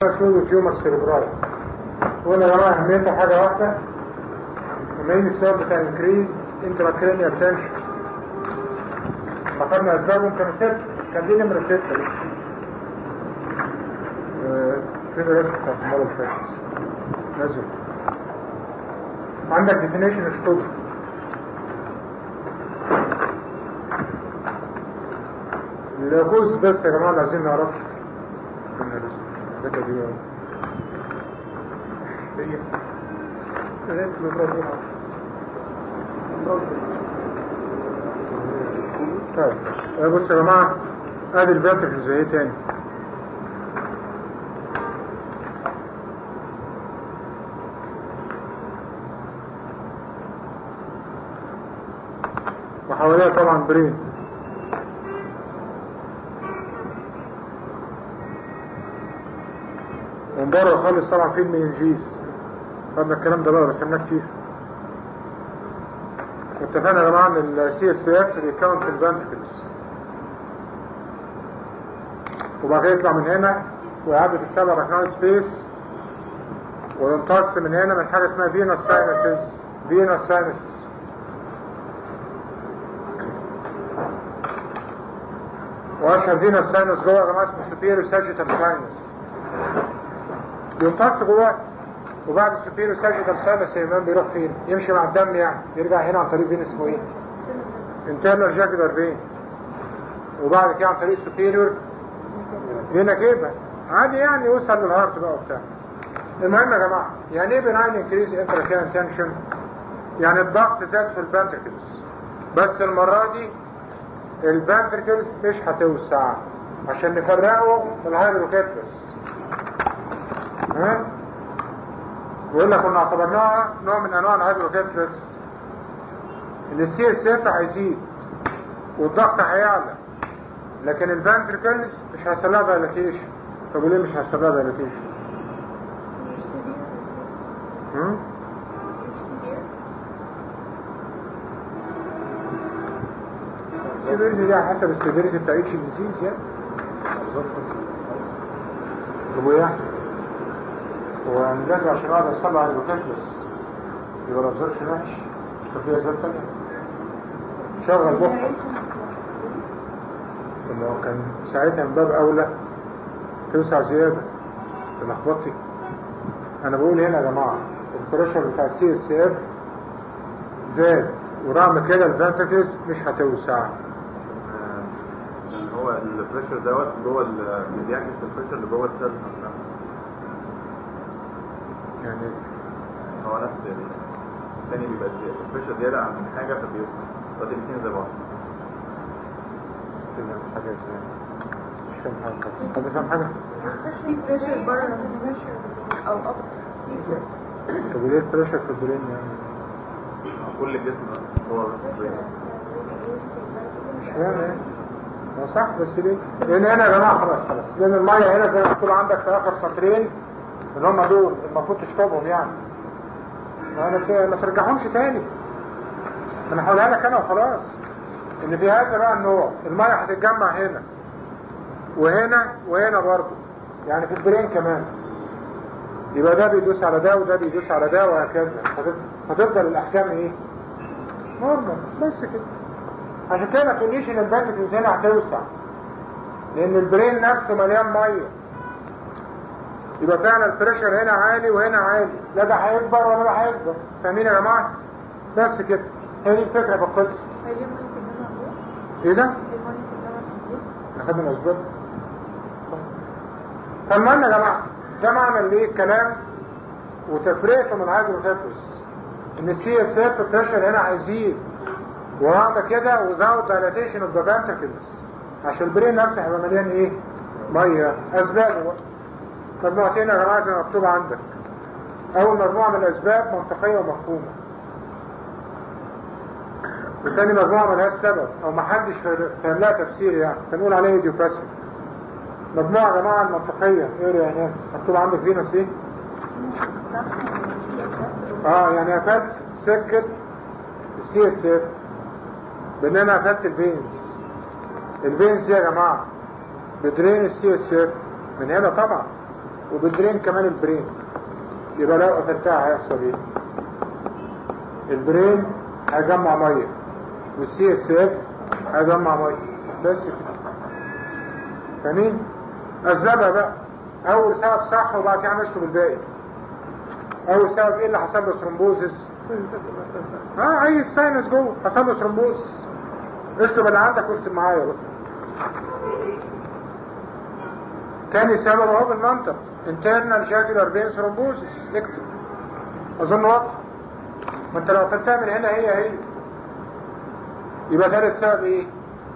اسمه تيومر سيربراي وهنا يا جماعه اهميته حاجه واحده لما يجي السؤال بتاع انكريز انتراكرينيال تنشن فقدنا اسبابهم كانوا ست كان دي نمره سته آه، فين الرسم بتاع المره اللي فاتت نزل عندك ديفينيشن ستودي الجوز بس يا جماعه اللي عايزين نعرف الحاجات دي هي طيب آه، بص يا جماعه ادي الفيرتيكلز اهي تاني وحواليها طبعا برين ومن بره خالص طبعا في المينجيز خدنا الكلام ده بقى رسمناه كتير واتفقنا يا جماعه ان السي اس اف بيكون في الفنتكلز وبعد كده يطلع من هنا ويعدي في السبع ركنات سبيس ويمتص من هنا من حاجه اسمها فينوس ساينسز فينوس ساينسز واشهر فينوس ساينس جوه يا جماعه اسمه سوبيريور ساجيتال ساينس يمتص جواه وبعد السوبيريور ساجيتال ساينس يا امام بيروح فين؟ يمشي مع الدم يعني يرجع هنا عن طريق فين اسمه ايه؟ انترنال جاكولار فين وبعد كده عن طريق سوبيريور فينا كده عادي يعني يوصل للهارت بقى وبتاع المهم يا جماعه يعني ايه بناين انكريز انتراكيان تنشن؟ يعني الضغط زاد في الفنتركلز بس المره دي الفنتركلز مش هتوسع عشان نفرقه من الهيدروكيفلس ها ويقول لك كنا اعتبرناها نوع من انواع الهيدروكيفلس ان السي اس اف هيزيد والضغط هيعلى لكن الفنتركلز مش هيحصل لها دايلاتيشن طب ليه مش هيحصل لها دايلاتيشن؟ السيفيرتي دي على حسب السيفيرتي بتاع اتش ديزيز يعني طب وايه هو يعني لازم عشان اقعد اصلي على البوكاتلس يبقى الابزوربشن وحش طب في اسباب تانية شغل مخك انه كان ساعتها من باب اولى توسع زياده تلخبطي انا بقول هنا يا جماعه البريشر بتاع السي اس اف زاد ورغم كده الفنتكلز مش هتوسع هو البريشر دوت جوه ال- بيعكس البريشر اللي جوه السيل نفسها يعني هو نفس ال- الثاني بيبقى زيادة البريشر زيادة عن حاجة فبيوصل دلوقتي الاثنين زي بعض كده حاجه ازاي مش فاهم حاجه خالص حد فاهم حاجه في بريشر بره بريشر او اب طب ليه البريشر في البرين يعني كل الجسم هو البرين. مش فاهم يعني هو صح بس ليه؟ لان هنا يا جماعه خلاص خلاص لان الميه هنا زي ما مكتوب عندك في اخر سطرين اللي هم دول المفروض تشطبهم يعني ما انا ت- ما ترجعهمش تاني انا هقولها لك انا وخلاص ان في هذا بقى النوع الميه هتتجمع هنا وهنا وهنا برضه يعني في البرين كمان يبقى ده بيدوس على ده وده بيدوس على ده وهكذا هتف- هتفضل الاحكام ايه؟ نورمال بس كده عشان كده ما تقوليش ان البنت هنا هتوسع لان البرين نفسه مليان ميه يبقى فعلا البريشر هنا عالي وهنا عالي لا ده هيكبر ولا ده هيكبر فاهمين يا جماعه بس كده هي دي الفكره في القصه هي دي الميه في الجامعه موجود ايه ده الميه في الجامعه موجود اخدنا الاسباب فالمهم يا جماعه ده معنى اللي ايه الكلام وتفريقه من الهيدروكيفلس ان السي اس اف بريشر هنا هيزيد وهذا كده without dilatation of the ventricles عشان البرين نفسه هيبقى مليان ايه؟ ميه اسبابه بقى مجموعتين يا جماعه زي ما مكتوب عندك اول مجموعه من الاسباب منطقيه ومفهومه وتاني مجموعه ملهاش سبب او محدش فاهم لها تفسير يعني فنقول عليه ايديوباثي مجموعه يا جماعه المنطقيه ايه يا ناس مكتوب عندك فينوس ايه؟ اه يعني قفلت سكه السي اس اف بان انا قفلت الفينز الفينز دي يا جماعه بتدرين السي اس اف من هنا طبعا وبالدرين كمان البرين يبقى لو قفلتها هيحصل ايه البرين هيجمع ميه والسي اس اف هيجمع ميه بس كده فاهمين اسبابها بقى اول سبب صح وبعد كده هنشرب الباقي اول سبب ايه اللي حصل له ثرومبوزس اه اي ساينس جوه حصل له ثرومبوزس اشرب اللي عندك واكتب معايا بقى تاني سبب اهو بالمنطق internal jugular vein thrombosis اكتب اظن واضح ما انت لو قفلتها من هنا هي هي يبقى ثالث سبب ايه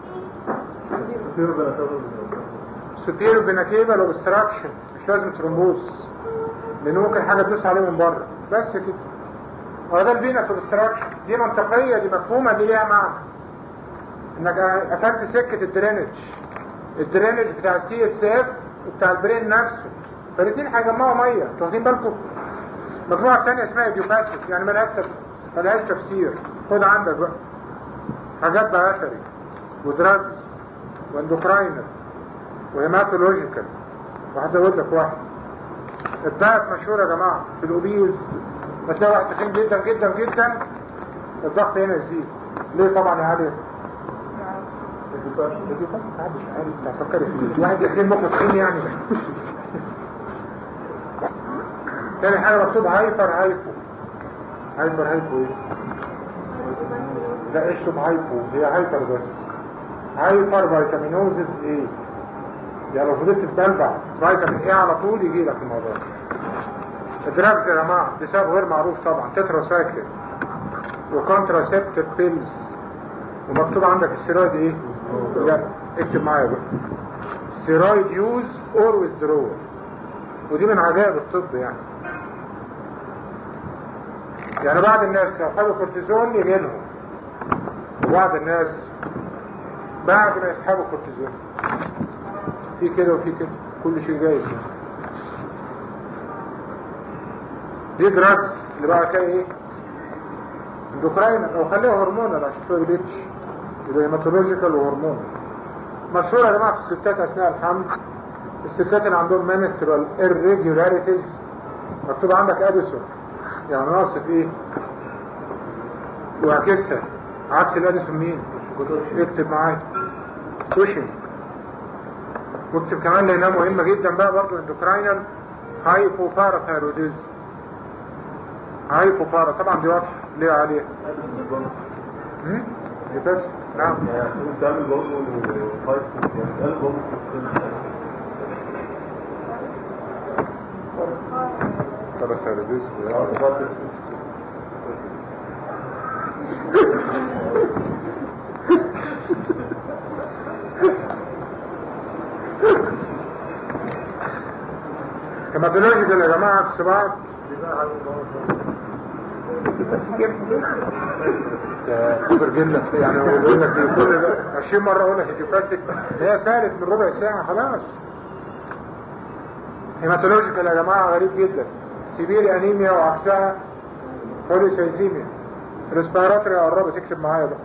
superior vena cava obstruction مش لازم ترومبوز لان ممكن حاجه تدوس عليه من بره بس كده هو ده الفينس obstruction دي منطقيه دي مفهومه دي ليها معنى انك قفلت سكه الدرينج الدرينج بتاع السي اس اف وبتاع البرين نفسه فالاثنين هيجمعوا ميه انتوا واخدين بالكم مجموعه ثانيه اسمها ايديوباثيك يعني ملهاش ملهاش تفسير خد عندك بقى حاجات باثري ودراجز واندوكراينر وهيماتولوجيكال وهزود لك واحد الضغط مشهور يا جماعه في الاوبيز هتلاقي واحد تخين جدا جدا جدا الضغط هنا يزيد ليه طبعا يا علي محدش عارف تفكر فيه واحد يخين مخه تخين يعني تاني حاجة مكتوب هايبر هايبو هايبر هايبو ايه لا اشرب هايبو هي هايبر بس هايبر فيتامينوزس ايه يعني لو فضلت تتبلبع فيتامين ايه على طول يجي لك الموضوع الدراجز يا جماعة بسبب غير معروف طبعا تتراسايكلين وكونتراسيبتيف بيلز ومكتوب عندك الستيرويد ايه لا اكتب معايا بقى ستيرويد يوز اور ويزدرول ودي من عجائب الطب يعني يعني بعض الناس لو خدوا كورتيزون يجي لهم وبعض الناس بعد ما يسحبوا كورتيزون في كده وفي كده كل شيء جايز يعني. دي دراجز اللي بقى كده ايه اندوكراين او خليها هرمونال عشان ما يقلبش يبقى هيماتولوجيكال وهرمونال مشهور يا جماعه في الستات اثناء الحمل الستات اللي عندهم منسترال irregularities مكتوب عندك اديسون يعني ناقص ايه وعكسها عكس الاديسون مين اكتب معايا كوشن واكتب كمان لانها مهمة جدا بقى برضه اندوكراينال هايبوباراثايروديز هايبوبارا طبعا دي واضحة ليه عليها هم؟ دي بس نعم بتعمل برضه فايت يعني قال برضه باراثايروديز هيماتولوجيكال يا جماعة في بعض خبر جنة يعني هو بيقول لك إيه، كل ده 20 مرة اقول لك هيديوباسيك هي سالت من ربع ساعة خلاص هيماتولوجيكال يا جماعة غريب جدا سيبيري انيميا وعكسها بوليسايزيميا ريسبيراتوري قربت اكتب معايا بقى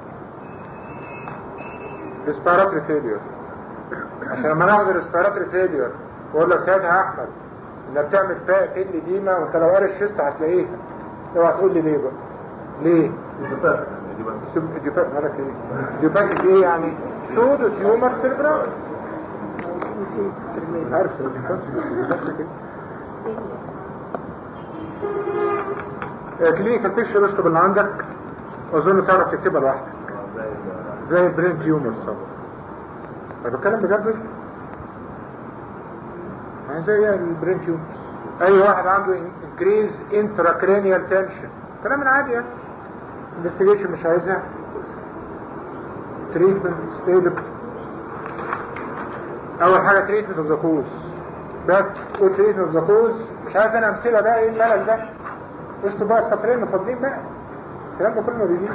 ريسبيراتوري فيليور عشان لما ناخد الريسبيراتوري فيليور واقول لك ساعتها يا احمد انها بتعمل فيها تل ديما وانت لو قاري الشيست هتلاقيها اوعى تقول لي ليه بقى ليه؟ ديوباسيك مالك ايه؟ ديوباسيك ايه يعني؟ سودو تيومر سيربرال عارف ديوباسيك ديوباسيك ايه؟ كلينيكال بيكشر اشطب اللي عندك واظن تعرف تكتبها لوحدك زي البرين تيومر طبعا انا بتكلم بجد مش يعني زي البرين تيومر اي واحد عنده انكريز intracranial tension كلام العادي يعني investigation مش عايزها تريتمنت ستيبل اول حاجه تريتمنت اوف ذا كوز بس قول تريتمنت اوف ذا كوز مش عارف انا امثله بقى ايه الملل ده اشطب بقى السطرين مفضلين بقى الكلام ده كله ما بيجيش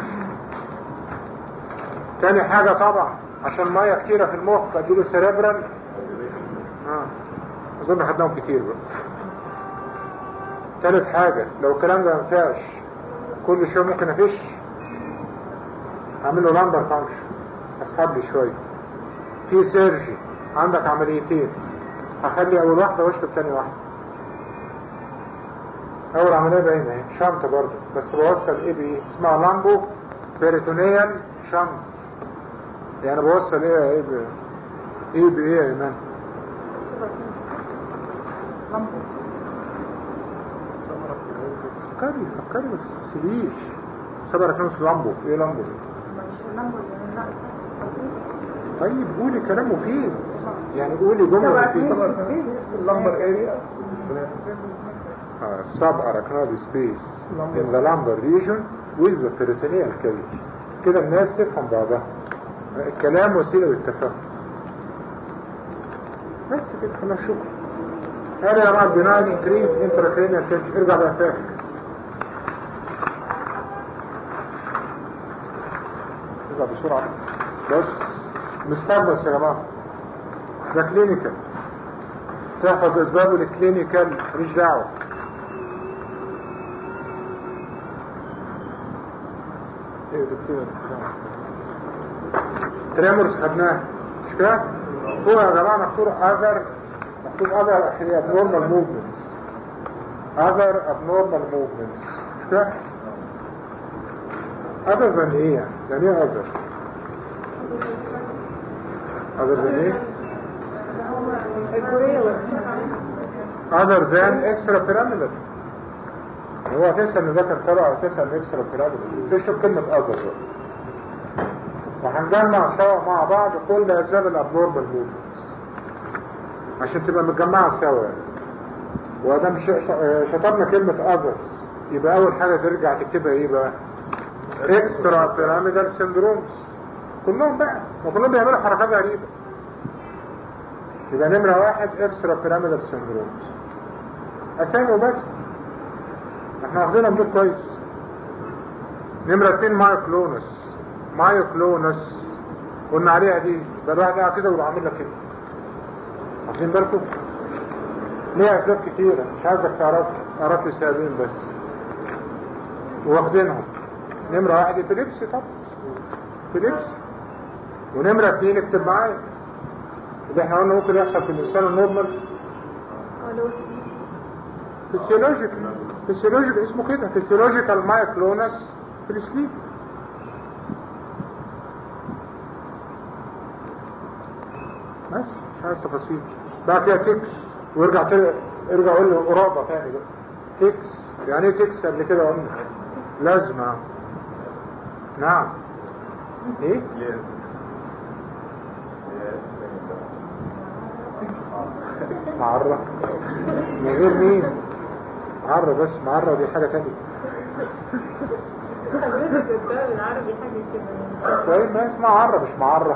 تاني حاجة طبعا عشان مية كتيرة في المخ بديله سيريبرال اه اظن خدناهم كتير بقى تالت حاجة لو الكلام ده مفيهاش كل شوية ممكن افش اعمل له لامبر فانكشن اسحب لي شوية في سيرجي عندك عمليتين هخلي اول واحدة واشرب تاني واحدة اول عمليه باينه اهي شنط برضه بس بوصل ايه بايه اسمها لامبو بيريتونيال شنط يعني بوصل ايه ايه ب- ايه بايه يا ايمان فكري فكري بس تسيبيش سبعة كانوا لامبو ايه لامبو دي طيب قولي كلام مفيد يعني قولي جملة مفيدة اللمبر اريا uh, subarachnoid space in the lumbar region with the peritoneal cavity كده الناس تفهم بعضها الكلام وسيلة للتفاهم بس كده خلاص شكرا هذا يا جماعة بناء انكريز انتراكرينيال تنشن ارجع بقى فاكر ارجع بسرعة بس مستقبس يا جماعة ده كلينيكال تحفظ اسبابه الكلينيكال مش دعوة ايه دكتور تريمورز خدناه مش كده هو يا جماعة مكتوب اذر مكتوب اذر احياء abnormal movements other abnormal movements مش كده other than ايه يعني يعني ايه other other than ايه other than extra pyramidal هو اساسا ان ده كان طلع اساسا اكسترا pyramidal تشوف كلمة other بقى وهنجمع سوا مع بعض كل اسباب الابنورمال موفمنتس عشان تبقى متجمعة سوا يعني وادام ش- شطبنا كلمة others يبقى اول حاجة ترجع تكتبها ايه بقى اكسترا pyramidal syndromes كلهم بقى وكلهم بيعملوا حركات غريبة يبقى نمرة واحد اكسترا بيراميدال سيندرومز اسامي بس احنا واخدينهم دول كويس نمرة اتنين مايوكلونس مايوكلونس قلنا عليها دي ده الواحد قاعد كده ويروح عامل لك كده واخدين بالكم ليها اسباب كتيرة مش عايزك تعرف اعرف لي سببين بس واخدينهم نمرة واحد ابيليبسي طبعا ابيليبسي ونمرة اتنين اكتب معايا اللي احنا قلنا ممكن يحصل في الانسان النورمال فيسيولوجيكال فيسيولوجيكال اسمه كده فيسيولوجيكال مايكلونس في السليب بس مش عايز تفاصيل بعد كده تكس وارجع تر... ارجع قول لي قرابة تاني بقى تكس يعني ايه تكس قبل كده قلنا لازمة نعم ايه ليه؟ معرة من غير مين معرة بس معرة دي حاجة تانية العربي حاجة كده طيب ما اسمها عرة مش معرة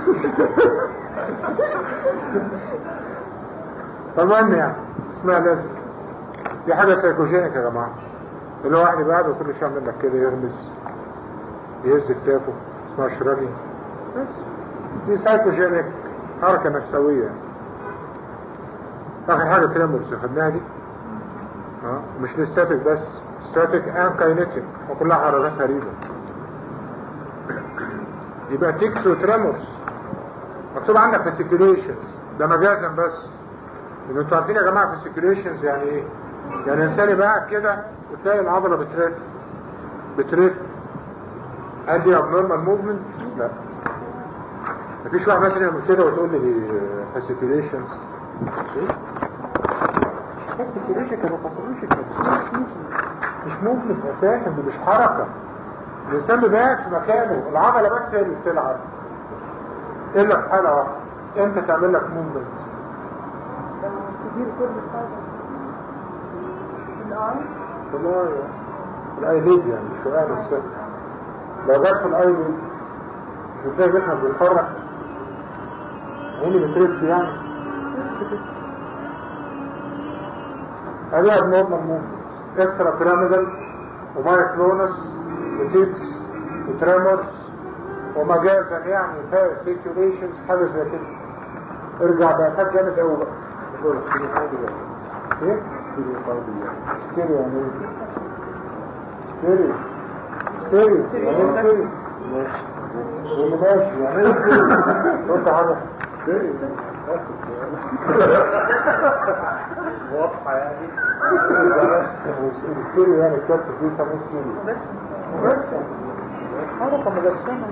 فالمهم يعني اسمها لازم دي حاجة سيكوجينيك يا جماعة اللي هو واحد يبقى قاعد وكل شوية يعمل لك كده يغمس يهز كتافه اسمها شراني بس دي سايكوجينيك حركة نفسوية آخر حاجة تريمورز خدناها دي اه مش للستاتيك بس ستاتيك and كاينيتيك وكلها حركات غريبة يبقى تيكس وتريمورز مكتوب عندك فاسيكيوليشنز ده مجازا بس لان انتوا عارفين يا جماعه فاسيكيوليشنز يعني ايه يعني الانسان يبقى قاعد كده وتلاقي العضله بترف بترف هل دي ابنورمال موفمنت لا مفيش واحد مثلا يعمل كده وتقول لي دي فاسيكيوليشنز ايه فاسيكيوليشن فاسيكيوليشن مش موفمنت اساسا دي مش حركه الانسان بيبقى قاعد في مكانه العضله بس هي اللي بتلعب الا في حاله واحده امتى تعمل لك موفمنت كبير كل حاجة الآن والله الايليد يعني مش في قاعد السن لو جت في الايليد ازاي جسمك بيتحرك عيني بترف يعني بس كده ادي ابنورمال موفمنت اكسترا بيراميدال ومايكلونس وتيكس وتريمورز ومجازا يعني فاسيكيوليشنز حاجه زي كده ارجع بقى خد جامد قوي بقى بقول لك دي حاجه ايه؟ ستيريو قلبي ستيريو يعني ايه؟ ستيريو ستيريو يعني ايه ستيريو؟ واللي ماشي يعني ايه ستيريو؟ قلت حاجه ستيريو واضحة يعني والسيري يعني الكاسر دي يسموه سيري بس حركة مجسمة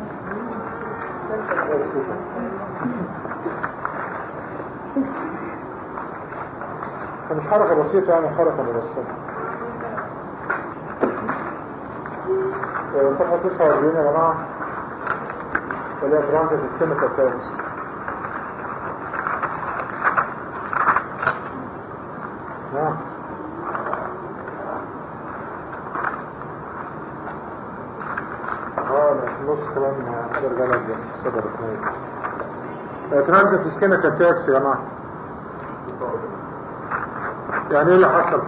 بس كده. مش حركة بسيطة يعني حركة مجسمة صفحة 49 يا جماعة اللي هي ترانزيت السيمة الثالث نعم اه لا في النص كمان قدر جلد صدر اثنين ترانزيت اسكيميك اتاكس يا جماعة يعني ايه اللي حصل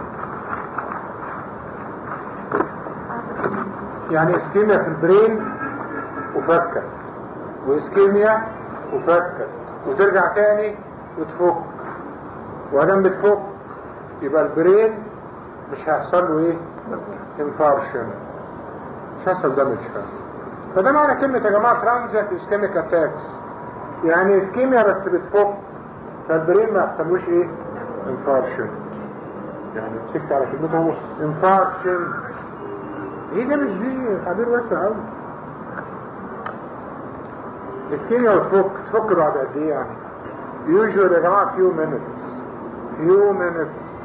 يعني اسكيميا في البرين وفكت واسكيميا وفكت وترجع تاني وتفك وادام بتفك يبقى البرين مش هيحصل له ايه انفارشن مش هيحصل دامج فده معنى كلمة يا جماعة ترانزيت اسكيميك اتاكس يعني اسكيميا بس بتفك فالبرين ما يحصلوش ايه انفارشن يعني مسكت على كلمته انفارشن ايه ده مش دي تعبير واسع قوي اسكيميا وتفك تفك بعد قد ايه يعني يوجوال يا جماعه فيو مينتس فيو مينتس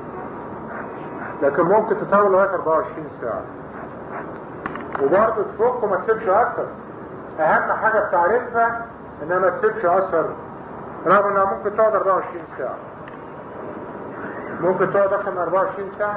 لكن ممكن تطول لغايه 24 ساعه وبرضه تفك وما تسيبش اثر اهم حاجه بتعرفها انها ما تسيبش اثر رغم انها ممكن تقعد 24 ساعه ممكن تقعد اكثر من 24 ساعه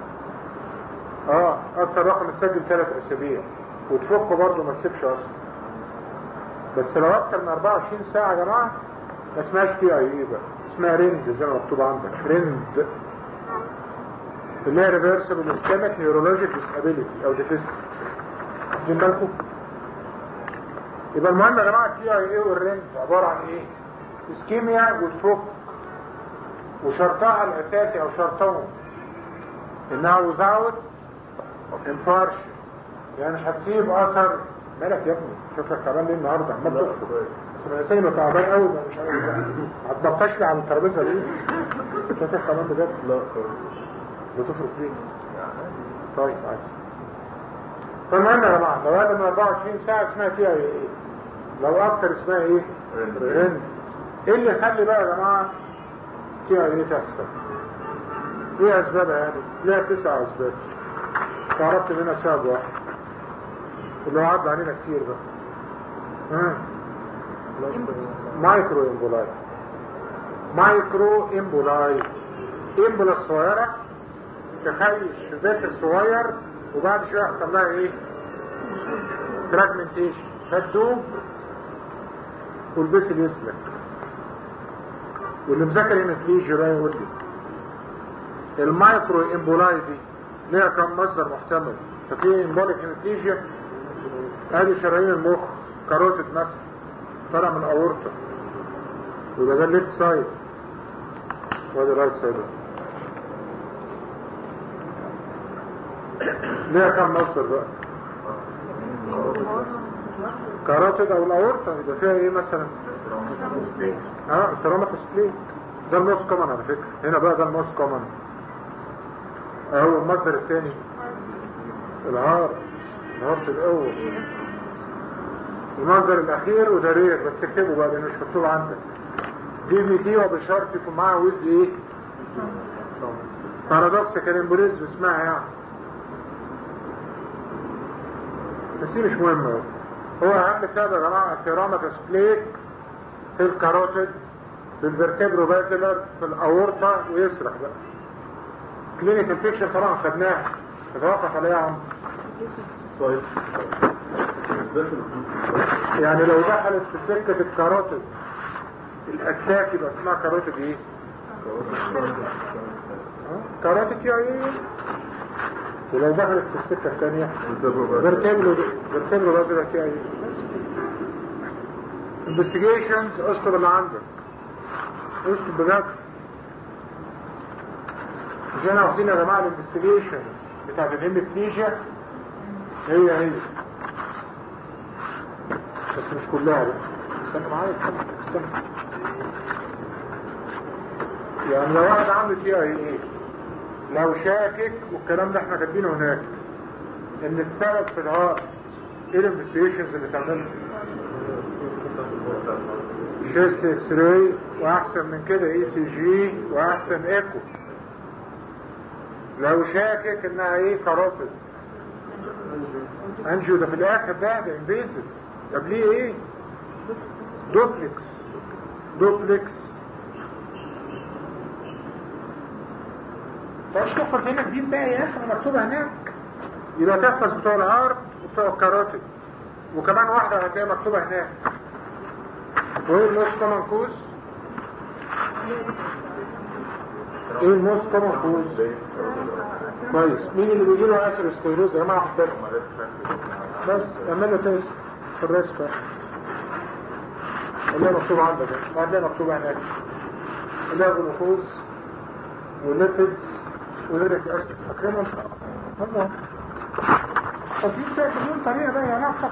اه اكثر رقم مسجل ثلاث اسابيع وتفك برضه ما تسيبش اصلا بس لو اكثر من 24 ساعه يا جماعه ما اسمهاش تي اي اي بقى اسمها ريند زي ما مكتوب عندك ريند اللي هي ريفرسبل اسكيميك نيورولوجيك ديسابيليتي او ديفيسيت واخدين بالكم يبقى المهم يا جماعه التي اي اي والريند عباره عن ايه؟ اسكيميا وتفك وشرطها الاساسي او شرطهم انها without infarction يعني مش هتسيب اثر مالك يا ابني شوفك تعبان ليه النهارده عمال تفرق بس من الانسان يبقى تعبان قوي ده مش عارف هتنطش لي على الترابيزه دي شوفك تعبان بجد لا بتفرق ليه طيب عادي فالمهم يا جماعه لو اقل من 24 ساعه اسمها تي اي ايه لو اكتر اسمها ايه؟ رند ايه اللي يخلي بقى يا جماعه تي اي ايه تحصل؟ ايه اسبابها يعني ليها تسع اسباب تعرفت منها سبب واحد اللي هو عدى علينا كتير بقى ها مايكرو امبولاي مايكرو امبولاي امبولا صغيرة تخيش في باسل صغير وبعد شوية يحصل لها ايه فراجمنتيشن فتدوب والبسل يسلك واللي مذاكر هيماتليجيا بقى يقول لي المايكرو امبولاي دي ليها كم مصدر محتمل ففي امبوليك هيماتليجيا ادي شرايين المخ كاروتيد مثلا طالع من اورطه ويبقى ده الليفت سايد وادي الرايت سايد ليها كم مصدر بقى كاروتيد او الاورطه يبقى فيها ايه مثلا اه سيراميك سبليت ده الموست كومن على فكره هنا بقى ده الموست كومن اهو المصدر الثاني الهار الهارت الاول المنظر الاخير وده رير بس اكتبه بقى لانه مش مكتوب عندك دي بي تي وبالشرط يكون معاها ويز ايه بارادوكس كالامبوليزم اسمها يعني بس دي مش مهمة هو اهم سبب يا جماعة سيرامة سبليك في الكاروتيد في الفرتبرو بازلر في الاورطة ويسرح بقى كلينيكال بيكشر طبعا خدناها تتوقف عليها عم طيب يعني لو دخلت في سكة الكاروتيد الاتاك يبقى اسمها كاروتيد ايه ها؟ كاروتيد يعني ايه ولو دخلت في السكة الثانية فيرتبرو فيرتبرو بازلر يعني ايه investigations اشطب اللي عندك اشطب بجد مش انا واخدين يا جماعه الانفستيجيشنز بتاعت الهيميبليجيا هي هي بس مش كلها بقى استنى معايا استنى استنى يعني لو واحد عنده تي اي ايه لو شاكك والكلام ده احنا كاتبينه هناك ان السبب في الهارت ايه الانفستيجيشنز اللي تعملها شيست اكس راي واحسن من كده اي سي جي واحسن ايكو لو شاكك انها ايه كاروتيد انجيو ده في الاخر ده ده انفيزيف طب ليه ايه دوبلكس دوبلكس طب تحفظ هنا جديد بقى يا اخي مكتوبه هناك يبقى تحفظ بتوع العرض وبتوع الكاراتي وكمان واحدة هتلاقيها مكتوبة هناك وايه الموست كومن كوز ايه الموست كومن كوز كويس مين اللي بيجي له اثيروسكليروز يا جماعه واحد بس بس اعمل له تيست في الرسمه اللي هي مكتوبه عندك هتلاقيها مكتوبه هناك اللي هي جلوكوز وليبيدز ويوريك اسيد فاكرينهم هم ففي بقى مليون طريقه بقى يا ناصر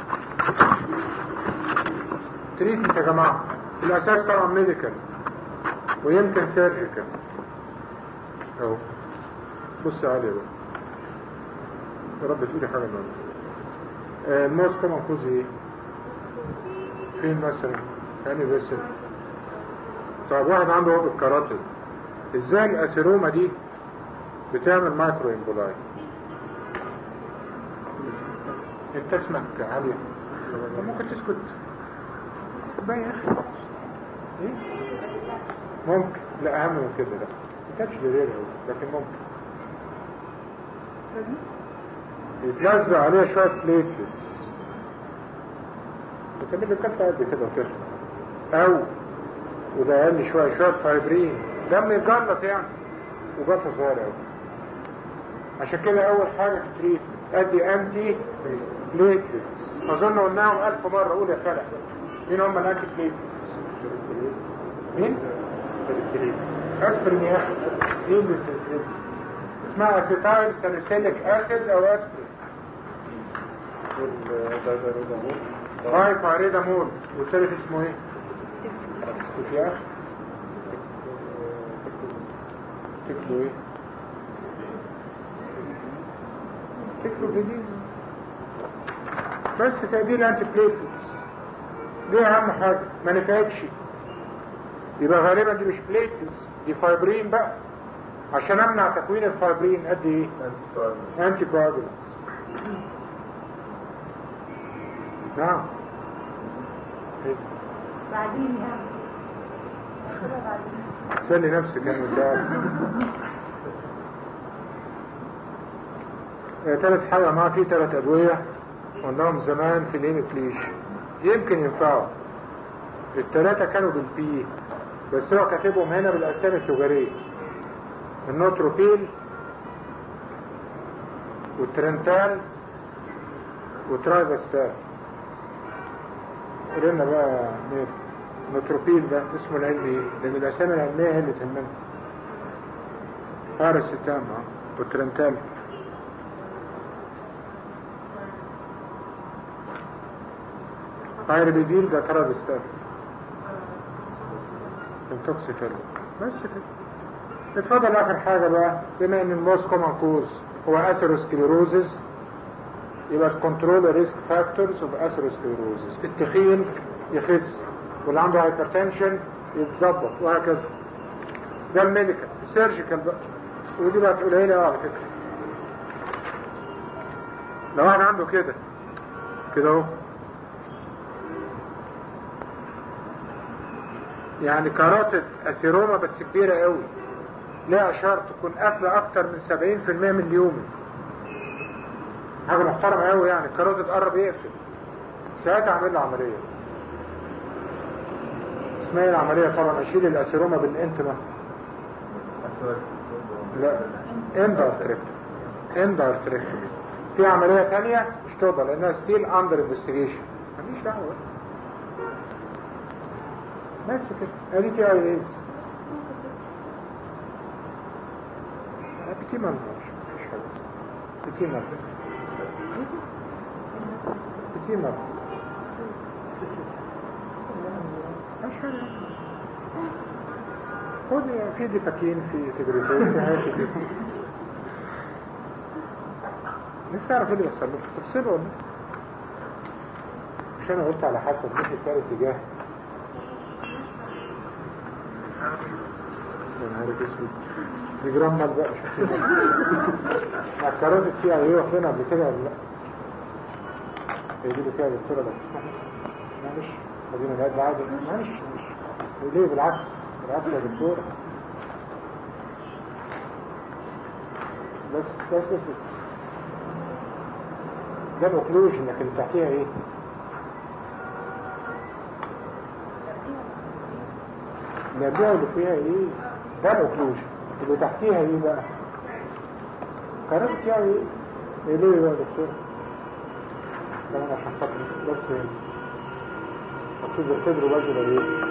تريتمنت يا جماعه الاساس طبعا ميديكال ويمكن سيرجيكال اهو بص عليه بقى يا رب تقولي حاجه منه الموس كومن كوز ايه فين مثلا يعني بس طب واحد عنده عقد الكاراتيد ازاي الاسيروما دي بتعمل مايكرو امبولاي انت اسمك عالية ممكن تسكت بقى يا اخي ايه ممكن لا اهم من كده لا ما كانش دليل لكن ممكن يتلزق عليها شوية بليتلتس بتعمل لي كفة قد كده وكده او وده اقل شوية شوية فايبرين دم يتجلط يعني وجلطة صغيرة قوي عشان كده اول حاجة في التريتمنت ادي انتي بليتلتس اظن قلناهم الف مرة قول يا فرح مين هم الانتي بليتلتس مين اسبرين يا اخي مين بالسلسلة اسمها اسيتايل ساليسيليك اسيد او اسبرين هاي باريدامول والثالث اسمه ايه اسكت يا اخي تكتبوا ايه تكتبوا جديد بس تقدير الانتي بليتلتس دي اهم حاجة ما نفعتش يبقى غالبا دي مش بليتلتس دي فايبرين بقى عشان امنع تكوين الفايبرين قد ايه انتي كواجولانتس نعم بعدين يعني كده بعدين سلي نفسك يا مدام ثالث حاجة معاه في ثلاث أدوية قلناهم زمان في الهيموفليش يمكن ينفعوا الثلاثة كانوا بالبي بس هو كاتبهم هنا بالأسامي التجارية النوتروبيل والترنتال وترايبستال قلنا بقى مين نوتروبيل ده اسمه العلمي لان الاسامي العلميه هي اللي تهمنا باراسيتام وترنتال بايربيديل ده ترابستال انتوكسيكال بس كده اتفضل اخر حاجة بقى بما ان الموست كومن كوز هو اثيروسكليروزز يبقى كنترول ريسك فاكتورز اوف اثيروسكليروزز التخين يخس واللي عنده هايبرتنشن يتظبط وهكذا ده الميديكال السيرجيكال بقى ودي بقت قليله اه على فكره لو واحد عنده كده كده اهو يعني كاراتة اسيروما بس كبيرة قوي لها شرط تكون قافلة اكتر من 70% من اليوم حاجة محترمة قوي يعني الكاراتة تقرب يقفل ساعتها اعمل له عملية اسمها ايه العملية طبعا اشيل الاسيروما بالانتما لا اندر تريكتومي اندر تريكتومي في عملية تانية مش تقدر لانها ستيل اندر انفستيجيشن مفيش دعوة بس كده ادي تي اي اس بتي ما مفيش حاجة بتي ما بتي ما مفيش حاجة خد في ديفاكين في تجريتين في حاجات كده نفسي اعرف ايه اللي بيحصل لكم تفصلوا ولا إيه؟ مش انا قلت على حسب مش التالت اتجاه يا نهار اسود دي جرام مال بقى مش عارف الكراسي فيها ايه واخدينها قبل كده ولا لا هي دي اللي فيها دكتوره لو تسمحي معلش خلينا نقعد عادي معلش معلش ليه بالعكس بالعكس يا دكتور بس بس بس بس ده الاوكلوجن لكن اللي تحتيها ايه الأبيع اللي فيها ايه ده الاوكلوجن اللي تحتيها ايه بقى قررت يعني ايه ايه ليه بقى يا دكتور كمان عشان خاطر بس مكتوب القدر بازل ايه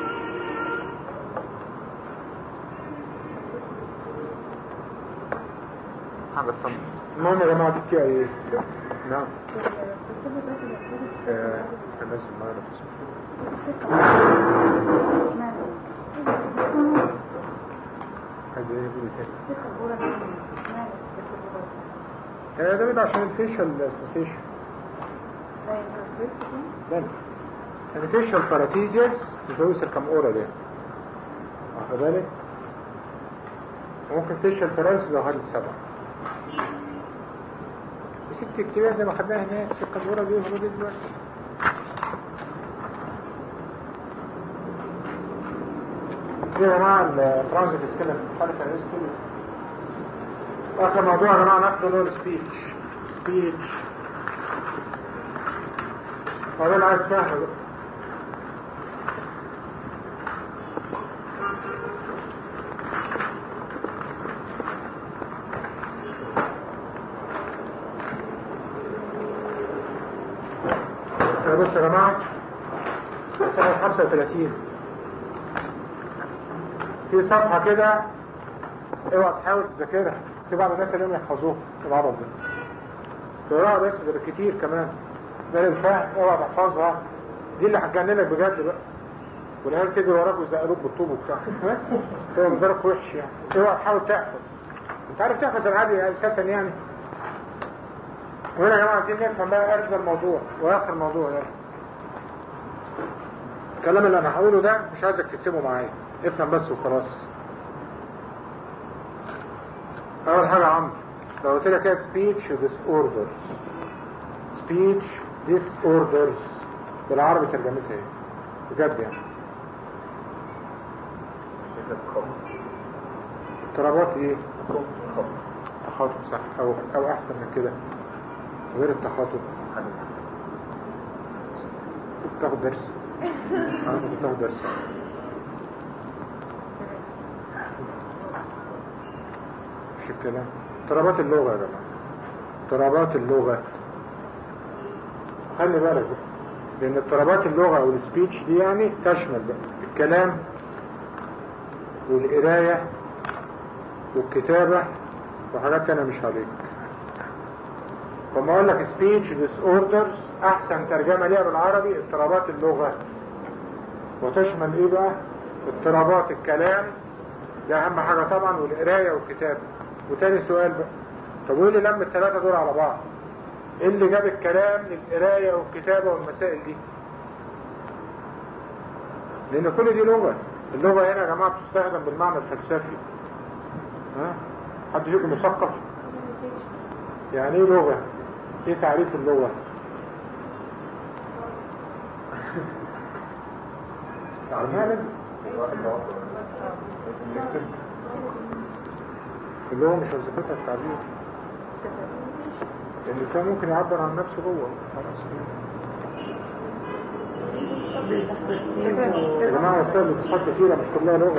حاجة ثانية المهم يا جماعة دي ايه نعم آه، الناس ما يعرف عايز ايه يقول تاني آه، ده بيبقى عشان الفيشل اسوسيشن ده يعني فيشل باراتيزيس مش بيوصل كم اورا ده واخد بالك ممكن فيشل باراليسيس لو هارد سبعة بس انت اكتبها زي ما خدناها هناك سكة الاورا دي وهو دي دلوقتي دي يا جماعة الترانزيت سكيل المختلفة الهيستوري آخر موضوع يا جماعة ناخده اللي هو السبيتش سبيتش هو ده اللي عايز فاهمه بقى بص يا جماعة سنة 35 في صفحة كده اوعى تحاول تذاكرها في بعض الناس اليوم يحفظوها العرب ده تقراها بس ده كتير كمان ده الفهم اوعى تحفظها دي اللي هتجننك بجد بقى والعيال تجري وراك ويزقلوك بالطوب وبتاع هو منظرك وحش يعني اوعى تحاول تحفظ انت عارف تحفظ العادي اساسا يعني وهنا يا جماعه عايزين نفهم بقى ارز الموضوع واخر موضوع يعني الكلام اللي انا هقوله ده مش عايزك تكتبه معايا افهم بس وخلاص اول حاجه يا عمرو لو قلت لك ايه speech disorders speech disorders بالعربي ترجمتها ايه بجد يعني اضطرابات ايه تخاطب صح او او احسن من كده غير التخاطب تاخد درس انا كنت تاخد درس مش الكلام اضطرابات اللغة يا جماعة اضطرابات اللغة خلي بالك بقى. لان اضطرابات اللغة او السبيتش دي يعني تشمل بقى الكلام والقراية والكتابة وحاجات انا مش عليك فما اقول لك speech disorders احسن ترجمة ليها بالعربي اضطرابات اللغة وتشمل ايه بقى اضطرابات الكلام ده اهم حاجة طبعا والقراية والكتابة وتاني سؤال بقى طب وايه اللي لم الثلاثة دول على بعض ايه اللي جاب الكلام للقراية والكتابة والمسائل دي لان كل دي لغة اللغة هنا يا جماعة بتستخدم بالمعنى الفلسفي ها حد فيكم مثقف يعني ايه لغة ايه تعريف اللغة تعرفها لازم اللغة مش وظيفتها التعبير الإنسان ممكن يعبر عن نفسه جوه خلاص يا جماعة وسائل الاتصال كثيرة مش كلها لغة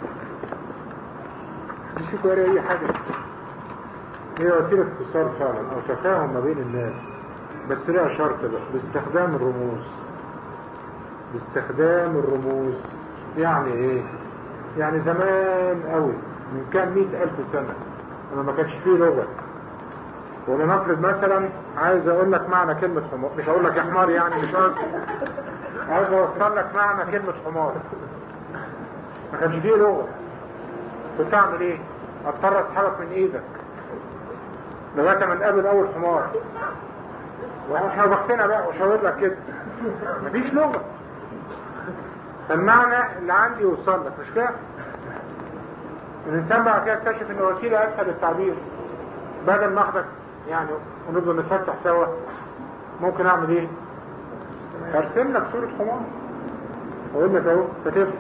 مش فيكم قاري أي حاجة هي وسيلة اتصال فعلا أو تفاهم ما بين الناس بس لها شرط بقى باستخدام الرموز باستخدام الرموز يعني ايه يعني زمان قوي من كام مئة ألف سنة لما ما كانش فيه لغة ولنفرض مثلا عايز اقول لك معنى كلمة حمار مش هقول لك يا حمار يعني مش قصدي عايز اوصل لك معنى كلمة حمار ما كانش فيه لغة كنت اعمل ايه اضطر اسحبك من ايدك لغايه ما نقابل اول حمار واحنا بختنا بقى وشاور لك كده مفيش لغه فالمعنى اللي عندي يوصل لك مش كده الانسان بعد كده اكتشف ان وسيله اسهل للتعبير بدل ما اخدك يعني ونفضل نتفسح سوا ممكن اعمل ايه ارسم لك صوره حمار اقول لك اهو فتفهم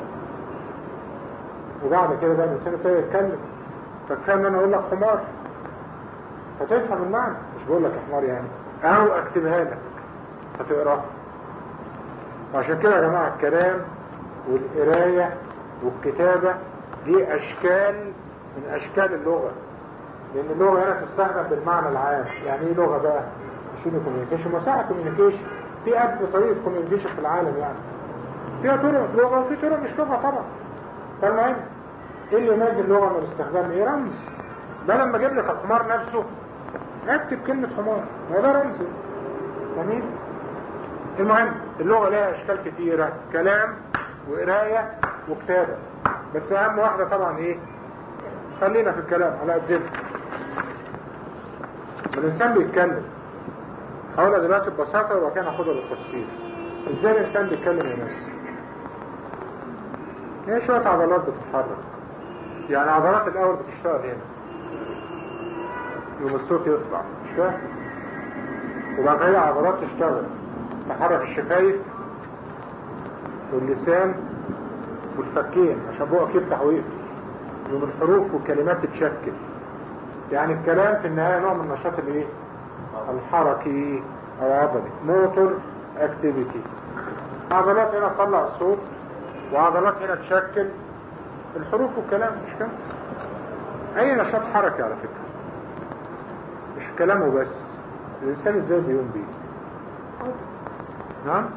وبعد كده بقى الانسان ابتدى يتكلم فكفايه ان انا اقول لك حمار فتفهم المعنى مش بقول لك حمار يعني او اكتبها لك فتقراها وعشان كده يا جماعه الكلام والقرايه والكتابه دي اشكال من اشكال اللغه لان اللغه هنا تستخدم بالمعنى العام يعني ايه لغه بقى مش كوميونيكيشن مساحه كوميونيكيشن في ألف طريقه كوميونيكيشن في العالم يعني فيها طرق لغه وفي طرق مش لغه طبعا فالمهم ايه اللي يميز اللغه من الاستخدام ايه رمز ده لما اجيب لك الحمار نفسه اكتب كلمه حمار هو ده رمز جميل المهم اللغه لها اشكال كتيره كلام وقرايه وكتابه بس اهم واحده طبعا ايه خلينا في الكلام على قدنا الانسان بيتكلم هقولها دلوقتي ببساطه وبعد كده ناخدها بالتفصيل ازاي الانسان بيتكلم يا ناس هي شويه عضلات بتتحرك يعني عضلات الاول بتشتغل هنا يوم الصوت يطلع مش كده وبعد كده عضلات تشتغل تحرك الشفايف واللسان والفكين عشان بقك يفتح ويقفل يوم الحروف والكلمات تتشكل يعني الكلام في النهاية نوع من النشاط الايه الحركي او عضلي موتور اكتيفيتي عضلات هنا تطلع الصوت وعضلات هنا تشكل الحروف والكلام مش كده اي نشاط حركي على فكرة مش كلامه بس الانسان ازاي بيقوم بيه نعم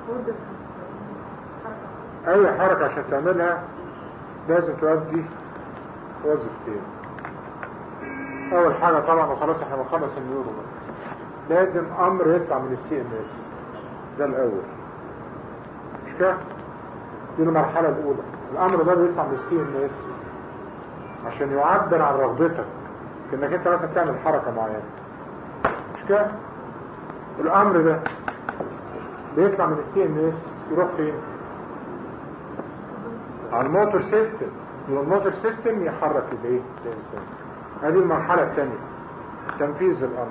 اي حركة عشان تعملها لازم تؤدي وظيفتين اول حاجة طبعا وخلاص احنا بنخلص النيورو بقى لازم امر يطلع من السي ام اس ده الاول مش كده دي المرحلة الاولى الامر ده بيطلع من السي ام اس عشان يعبر عن رغبتك انك انت مثلا تعمل حركة معينة مش كده الامر ده بيطلع من السي ام اس يروح فين على الموتور سيستم والموتور سيستم يحرك الايه الانسان هذه المرحلة الثانية تنفيذ الامر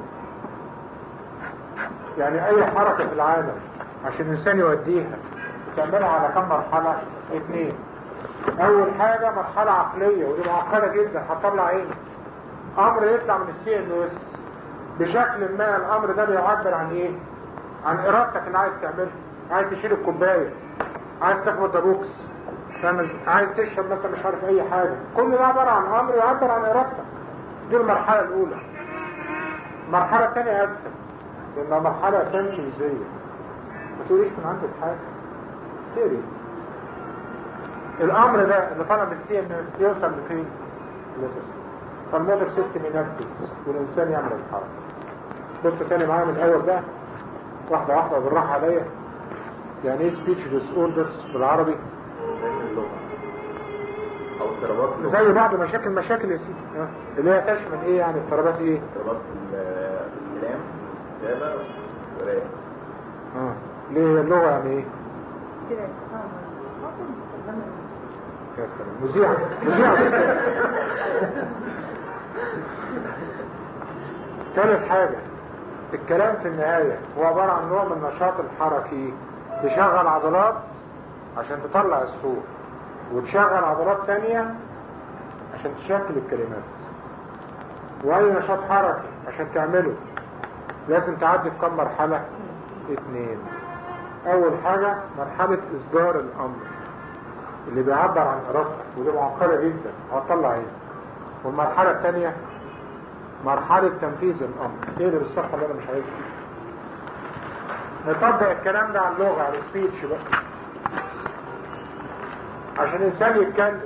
يعني اي حركة في العالم عشان الانسان يوديها تعملها على كم مرحلة اثنين اول حاجة مرحلة عقلية ودي معقدة جدا هتطلع عينك امر يطلع من السي ان اس بشكل ما الامر ده بيعبر عن ايه عن ارادتك اللي عايز تعملها عايز تشيل الكوباية عايز تاخد دبوكس عايز تشرب مثلا مش عارف اي حاجة كل ده عبارة عن امر يعبر عن ارادتك دي المرحلة الاولى المرحلة الثانية اسهل لانها مرحلة تنفيذية ما تقوليش من عندك حاجة تقري الامر ده اللي طالع من السي ام اس يوصل لفين فالموتور سيستم ينفذ والانسان يعمل الحركة بصوا تاني معايا من الاول ده واحدة واحدة بالراحة عليا يعني ايه سبيتش ديس اوردرز بالعربي اللغة او اضطرابات اللغة زي بعض مشاكل مشاكل يا سيدي اه. اللي هي تشمل ايه يعني اضطرابات ايه اضطرابات في الكلام كتابة وقراية اه ليه هي اللغة يعني ايه كده خاطر مستخدمة يا سلام مذيعة مذيعة ثالث حاجة الكلام في النهاية هو عبارة عن نوع من النشاط الحركي تشغل عضلات عشان تطلع الصوت وتشغل عضلات تانية عشان تشكل الكلمات واي نشاط حركي عشان تعمله لازم تعدي في كم مرحلة اتنين اول حاجة مرحلة اصدار الامر اللي بيعبر عن ارادتك ودي معقدة جدا هتطلع ايه والمرحلة الثانية مرحلة تنفيذ الامر ايه اللي بالصفحة اللي انا مش عايزها نطبق الكلام ده على اللغة على السبيتش بقى عشان الانسان يتكلم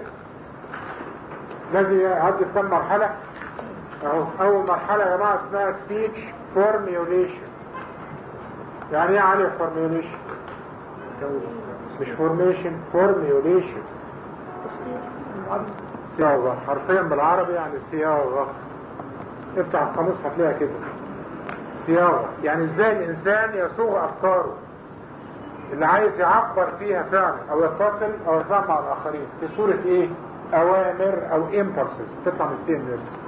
لازم يعدي في كم مرحلة اهو اول مرحلة يا جماعة اسمها سبيتش فورميوليشن يعني ايه علي فورميوليشن مش فورميشن فورميوليشن صياغة حرفيا بالعربي يعني صياغة افتح القاموس هتلاقيها كده صياغة يعني ازاي الانسان يصوغ افكاره اللي عايز يعبر فيها فعلا او يتصل او يتفاهم مع الاخرين في صورة ايه اوامر او impulses تطلع من السي ام اس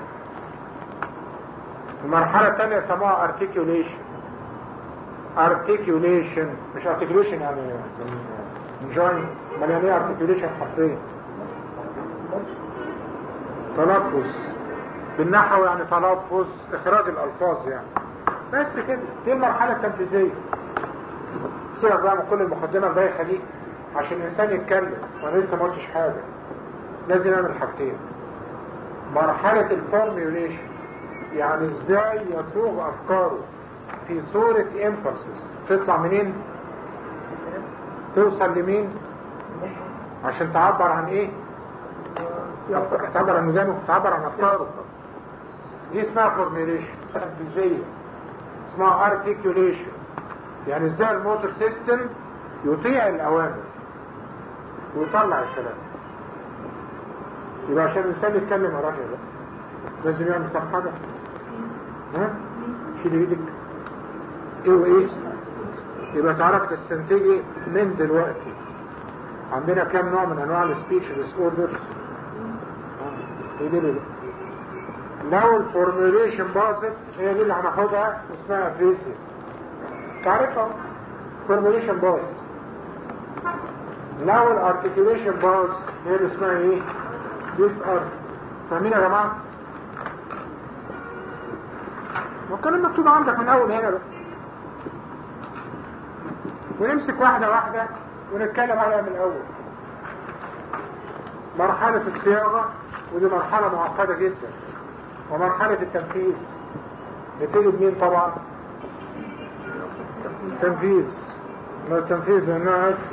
المرحلة الثانية يسموها articulation articulation مش articulation يعني من join امال يعني ايه articulation حرفيا تلفظ بالنحو يعني تلفظ اخراج الالفاظ يعني بس كده دي المرحلة التنفيذية سيبك بقى من كل المقدمة البايخة دي عشان الانسان يتكلم وانا لسه ما قلتش حاجة لازم نعمل حاجتين مرحلة الفورميوليشن يعني ازاي يصوغ افكاره في صورة امبرسس تطلع منين توصل لمين عشان تعبر عن ايه أفكار- تعبر عن ميزانه تعبر عن افكاره دي اسمها فورميوليشن تنفيذية اسمها ارتكيوليشن يعني ازاي الموتور سيستم يطيع الاوامر ويطلع الكلام يبقى عشان الانسان يتكلم يا راجل بقى لازم يعمل كم حاجه ها شيل ايدك ايه وايه يبقى تعرف تستنتجي من دلوقتي عندنا كام نوع من انواع السبيتش ديس اوردرز ايه دي اللي- لو الفورميوليشن باظت هي دي اللي هناخدها اسمها فيسي تعرفها فورميوليشن باظ لو الارتكيوليشن باظ هي اللي اسمها ايه ديس ارت فاهمين يا جماعه والكلام مكتوب عندك من اول هنا بقى ونمسك واحده واحده ونتكلم عليها من الاول مرحله الصياغه ودي مرحله معقده جدا ومرحله التنفيذ نبتدي بمين طبعا تنفيذ ما التنفيذ لانها اسهل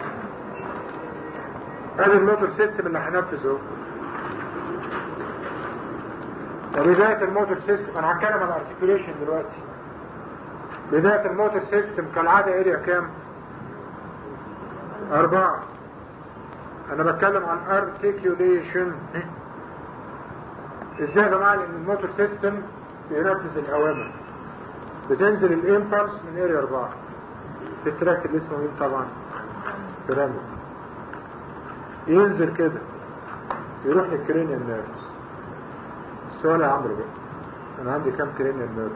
هذا الموتور سيستم اللي هنفذه وبداية الموتور سيستم انا هتكلم عن الارتكيوليشن دلوقتي بداية الموتور سيستم كالعادة اريا كام اربعة انا بتكلم عن ارتكيوليشن ازاي يا جماعة لان الموتور سيستم بينفذ الاوامر بتنزل الامبلس من اريا اربعة في التراك اللي اسمه مين طبعا بيراميد ينزل كده يروح للكرينيال نيرفز السؤال يا عمرو بقى انا عندي كام كرينيال نيرف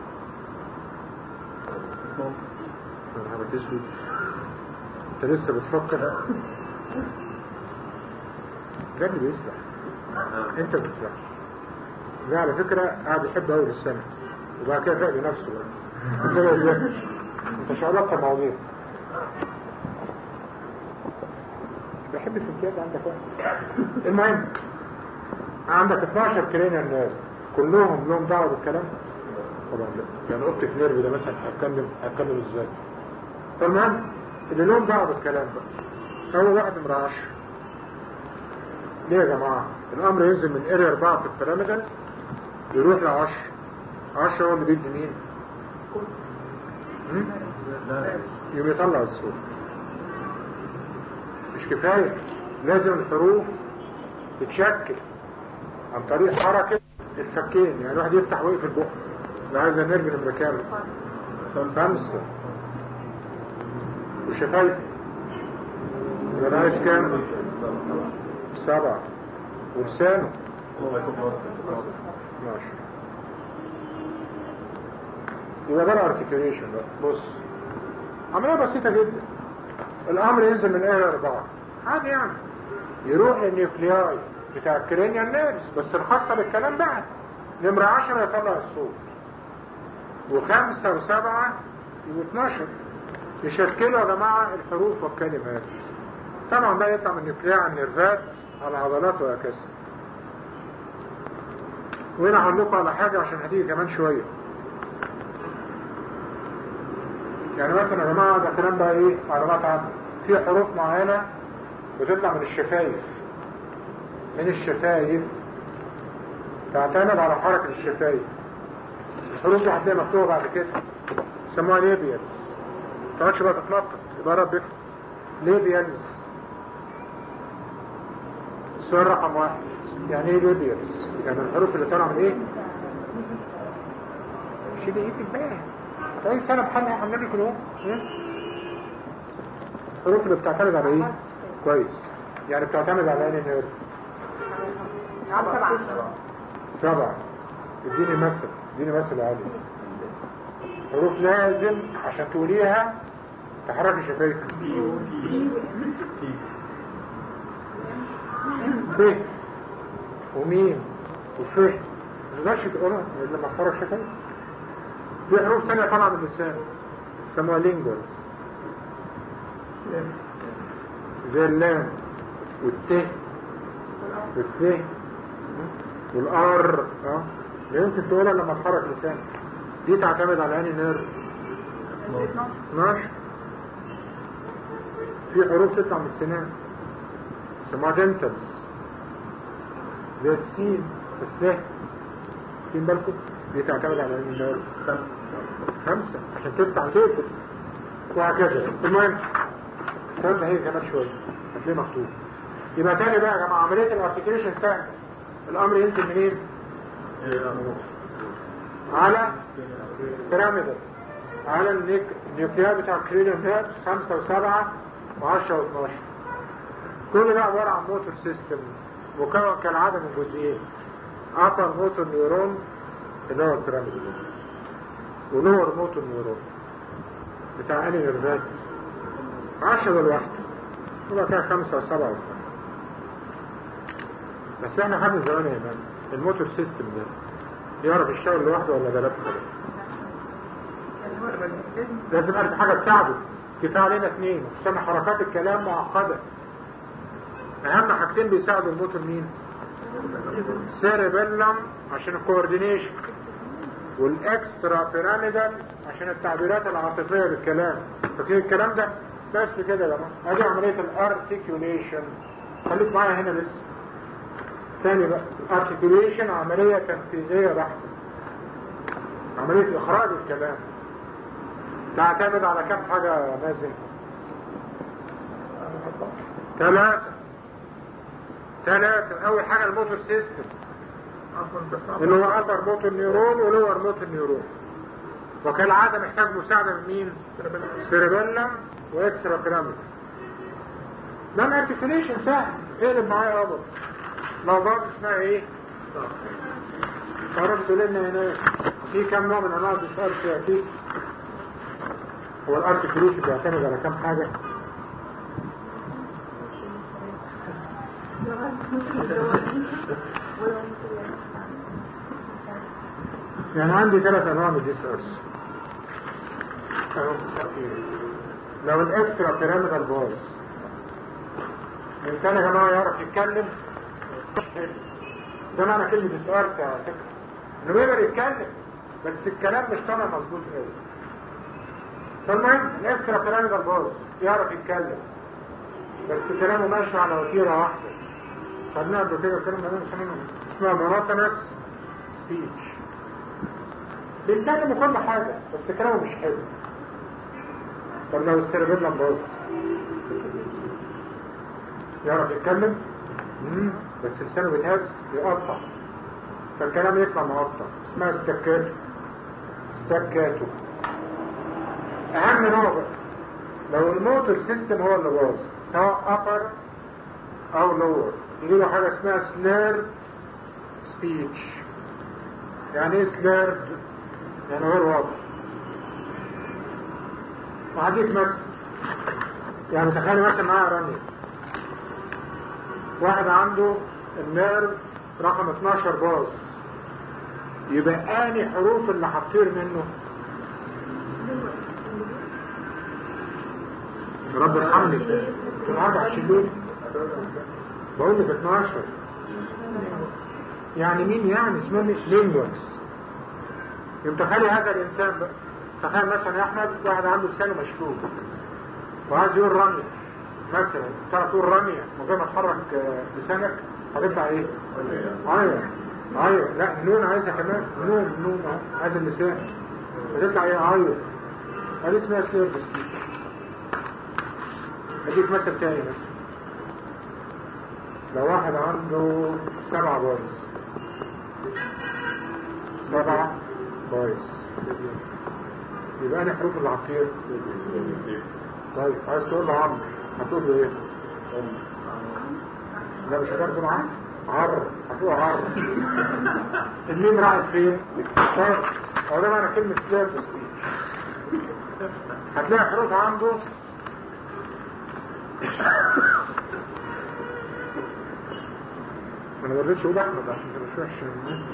انا ما تسوي انت لسه بتفكر ده اللي بيسرح انت بتسرح ده على فكرة قاعد يحب اول السنة وبعد كده فاق بنفسه بقى كده ازاي انت شغلت مواضيع بحب الامتياز عندك واحد المهم عندك 12 كرينيال نيرف كلهم لهم دعوه بالكلام طبعا لا يعني اوبتيك نيرف ده مثلا هتكلم هتكلم ازاي فالمهم اللي لهم دعوه بالكلام بقى اول واحد نمره 10 ليه يا جماعه الامر ينزل من اريا 4 في البيراميدال يروح ل 10 10 هو اللي بيدي مين؟ هم؟ يوم يطلع الصوت مش كفايه لازم الحروف تتشكل عن طريق حركة الفكين يعني الواحد يفتح ويقفل البق ده عايز نرجع نمرة كام خمسة وشفايف يبقى ده عايز كام سبعة ولسانه 12 يبقى ده الارتكيوليشن بقى بص عملية بسيطة جدا الامر ينزل من ايه اربعة عادي يعني يروح للنيوكلياي بتاع الكرينيال نيرفز بس الخاصة بالكلام بعد نمرة عشرة يطلع الصوت وخمسة وسبعة واثناشر يشكلوا يا جماعة الحروف والكلمات طبعا ده يطلع من النيوكلياي على النيرفات على العضلات وهكذا وهنا هقول لكم على حاجة عشان هتيجي كمان شوية يعني مثلا يا جماعة ده كلام بقى ايه معلومات عامة في حروف معينة بتطلع من الشفايف من الشفايف تعتمد على حركة الشفايف الحروف دي هتلاقيها مكتوبة بعد كده يسموها ليبيالز ما تقعدش بقى تتنطط يبقى ربك ليبيالز السؤال رقم واحد يعني ايه ليبيرز يعني الحروف اللي طالعه من ايه شيل ايه في الباقي اي سنه بحالها عاملين لي كلهم الحروف اللي بتعتمد على ايه كويس يعني بتعتمد على انهي نيرف سبعة اديني مثل اديني مثل عالي حروف لازم عشان تقوليها تحركي شفايفك ب وميم وف ما تقدرش تقولها لما تحرك شفايفك في حروف ثانية طالعة من اللسان يسموها لينجوالز زي اللام والت والث والار اه لا يمكن تقولها لما تحرك لسانك دي تعتمد على انهي نيرف 12 في حروف تطلع من السنان يسموها دنتلز زي السين السه سين بالكم دي تعتمد على انهي نيرف خمسة عشان تفتح وتقفل وهكذا المهم قلنا هي كمان شوية هتلاقيه مكتوب يبقى تاني بقى يا جماعة عملية الارتكيوليشن سهل الامر ينزل منين على بيراميدال على النيك النيوكليار بتاع الكرينيوم نيرف 5 و7 و10 و12 كل ده عبارة عن موتور سيستم مكون كالعادة من جزئين upper موتور نيورون اللي هو البيراميدال ولور موتور نيورون بتاع انهي نيرفات 10 لوحده يبقى كده 5 و7 و12 بس احنا خدنا زمان يا مان الموتور سيستم ده يعرف يشتغل لوحده ولا ده لابد لازم اعرف حاجه تساعده كفايه علينا اثنين خصوصا حركات الكلام معقده اهم حاجتين بيساعدوا الموتور مين سيربيلم عشان الكوردينيشن والاكسترا بيراميدال عشان التعبيرات العاطفيه بالكلام فاكرين الكلام ده بس كده يا جماعه ادي عمليه الارتكيوليشن خليك معايا هنا لسه ثاني بقى articulation عملية تنفيذية بحتة عملية إخراج الكلام تعتمد على كم حاجة يا مازن ثلاثة ثلاثة أول حاجة الموتور سيستم اللي هو أكبر موتور نيورون ولور موتور نيورون وكالعادة محتاج مساعدة من مين؟ سيربيلم وإكسترا بيراميد ده الارتكوليشن سهل اقلب معايا يا أبو لو باظ اسمها ايه تعرف تقول لنا هنا في كم نوع من انواع الديسار فيها هو الارت فلوس بيعتمد على كم حاجة يعني عندي ثلاث انواع من الديسارز لو الاكسترا بيراميدال باظ الانسان يا جماعه يعرف يتكلم ده معنى كلمة اسقارس على فكرة انه يقدر يتكلم بس الكلام مش طالع مظبوط قوي فالمهم الاكسترا بيراميدال باظ يعرف يتكلم بس كلامه ماشي على وتيرة واحدة خدناها قبل كده كلام ده اسمها مونوتونس سبيتش بيتكلم كل حاجة بس كلامه مش حلو طب لو السيربيلم باظ يعرف يتكلم مم. بس لسانه بيتهز يقطع فالكلام يطلع مقطع اسمها استكاتو استكاتو اهم نوع بقى لو الموتور سيستم هو اللي باظ سواء upper او lower يجي له حاجه اسمها slurred speech يعني ايه slurred يعني غير واضح وهديك مثلا يعني تخيل مثلا معايا رانيا واحد عنده النيرف رقم 12 باظ يبقى اني حروف اللي هتطير منه رب ارحمني في الاربع شلول بقول لك 12 يعني مين يعني اسمه لينجوكس يمتخيلي هذا الانسان بقى تخيل مثلا يا احمد واحد عنده لسانه مشلول وعايز يقول رمي مثلا تعرف تقول رمية من غير ما تحرك لسانك هتطلع ايه؟ عيط عيط لا نون عايزها كمان نون نون عايز اللسان هتطلع ايه عيط هذه اسمها سلير بسكيت اديك مثل تاني بس لو واحد عنده سبعة بويز سبعة بويز يبقى انا حروف العقير طيب عايز تقول له عمرو هتقول له ايه لا مش هتقول له عمرو عر هتقول عر الميم راحت فين طيب هو ده معنى كلمة سيرفس هتلاقي حروف عنده انا ما رضيتش اقول احمد عشان كده مش وحش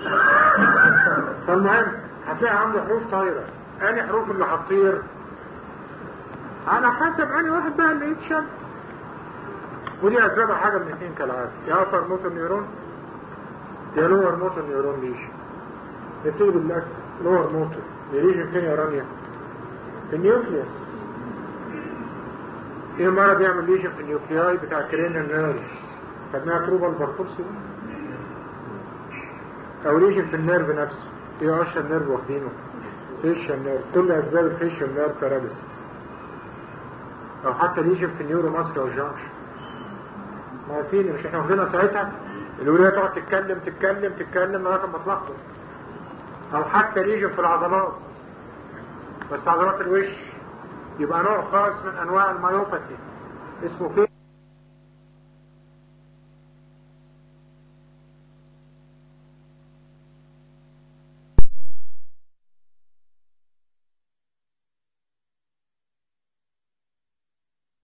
فالمهم هتلاقي عنده حروف طايره انهي حروف اللي هتطير على حسب انهي واحد بقى اللي يتشد ودي اسبابها حاجه من اثنين كالعاده يا ابر موتور نيورون يا لور موتور نيورون ليش نبتدي بالاسف لور موتور يليجن فين يا رانيا في النيوكليوس ايه مرض يعمل ليجن في النيوكلياي بتاع كرينال نيرف خدناها تروبا البرتوكسي او ليجن في النيرف نفسه ايه اشهر نيرف واخدينه فيشن نيرف كل اسباب الفيشن نيرف باراليسيس او حتى ليجن في النيورو ماسكولار جانكشن ما يا سيدي مش احنا واخدينها ساعتها الوليه تقعد تتكلم تتكلم تتكلم لغايه ما تلخبط او حتى ليجن في العضلات بس عضلات الوش يبقى نوع خاص من انواع المايوباثي اسمه فيه